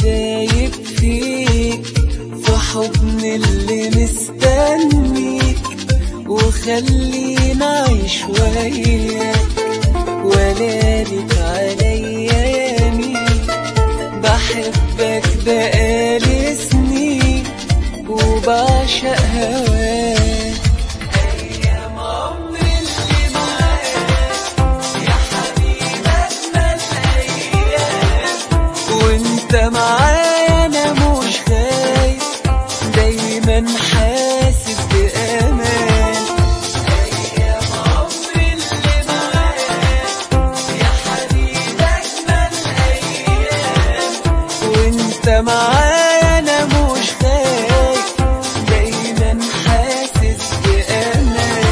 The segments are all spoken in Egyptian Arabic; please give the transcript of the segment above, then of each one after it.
دايب فيك في حضن اللي مستنيك وخلينا عيش وياك ولا لك عليا يمين بحبك بقالي سنين وبعشق هواك أيام عمري اللي معاك يا حبيبي أجمل أيام وانت معايا أنا مش خايف دايما حاسس بأمان أيام عمري اللي معاك يا حبيبي أجمل أيام وانت معايا أنا مش خايف دايما حاسس بأمان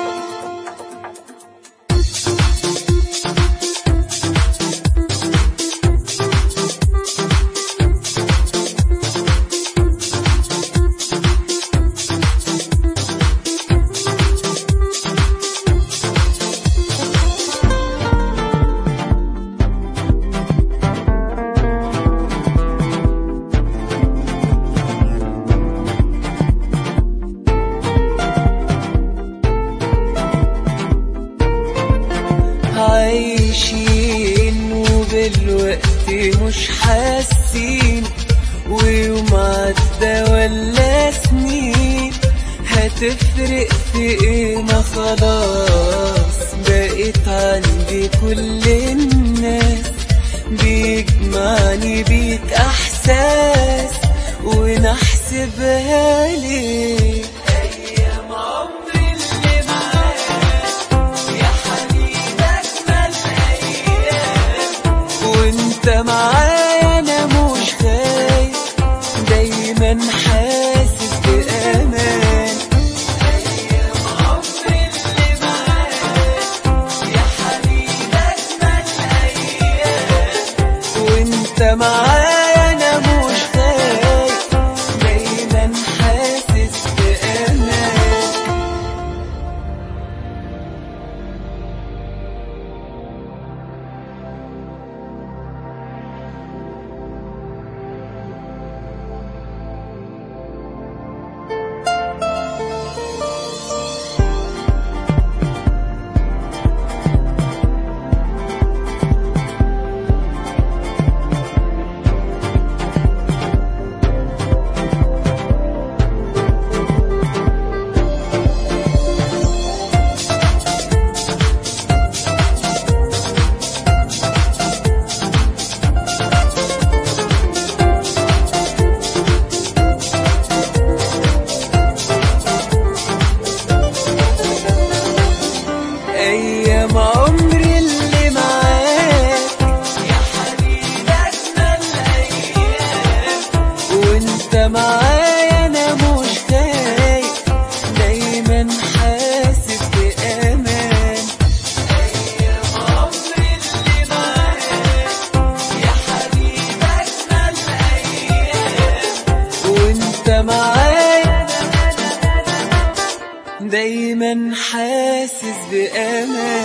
عايشين وبالوقت مش حاسين ويوم عدى ولا سنين هتفرق في ايه ما خلاص بقيت عندي كل الناس بيجمعني بيك احساس ونحسبها ليه ايام عمري اللي معاك يا حبيبي أجمل أيام وأنت معايا أنا مش خايف دايما حاسس بأمان أيام عمري اللي معاك يا حبيبي أجمل أيام وأنت معايا أنا مش خايف دايما حاسس بأمان أيام عمري اللي معاك يا حبيبي أجمل أيام وأنت معايا أنا مش خايف دايما حاسس بأمان أيام عمري اللي معاك يا حبيبي أجمل أيام وأنت معايا دايما حاسس بأمان